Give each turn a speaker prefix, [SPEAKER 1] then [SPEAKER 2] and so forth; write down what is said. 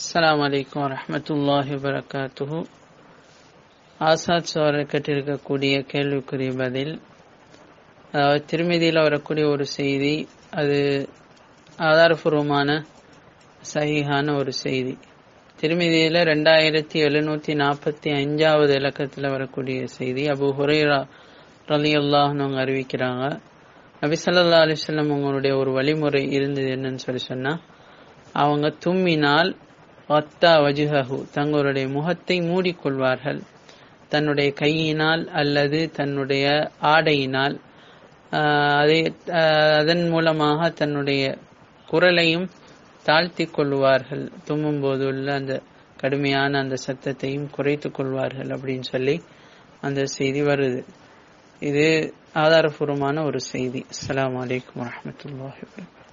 [SPEAKER 1] அஸ்ஸலாமு அலைக்கும் வரஹ்மத்துல்லாஹி வபரகாத்துஹு ஆசாத் சோழர் கேட்டிருக்கக்கூடிய கேள்விக்குரிய பதில் அதாவது திருமதியில் வரக்கூடிய ஒரு செய்தி அது ஆதாரபூர்வமான சஹீஹான ஒரு செய்தி திருமதியில் ரெண்டாயிரத்தி எழுநூத்தி நாற்பத்தி அஞ்சாவது இலக்கத்தில் வரக்கூடிய செய்தி அபு ஹுரைரா ரலி அல்லாஹ்னு அறிவிக்கிறாங்க நபி ஸல்லல்லாஹு அலைஹி வஸல்லம் உங்களுடைய ஒரு வழிமுறை இருந்தது என்னன்னு சொல்லி சொன்னா அவங்க தும்மினால் வத்தா வஜுஹு தங்களுடைய முகத்தை மூடிக்கொள்வார்கள் தன்னுடைய கையினால் அல்லது தன்னுடைய ஆடையினால் அதை அதன் மூலமாக தன்னுடைய குரலையும் தாழ்த்தி கொள்வார்கள் தும்மும் போது உள்ள அந்த கடுமையான அந்த சத்தத்தையும் குறைத்து கொள்வார்கள் அப்படின்னு சொல்லி அந்த செய்தி வருது இது ஆதாரபூர்வமான ஒரு செய்தி அஸ்லாம் வலைக்கம் வரமத்துல்லாஹி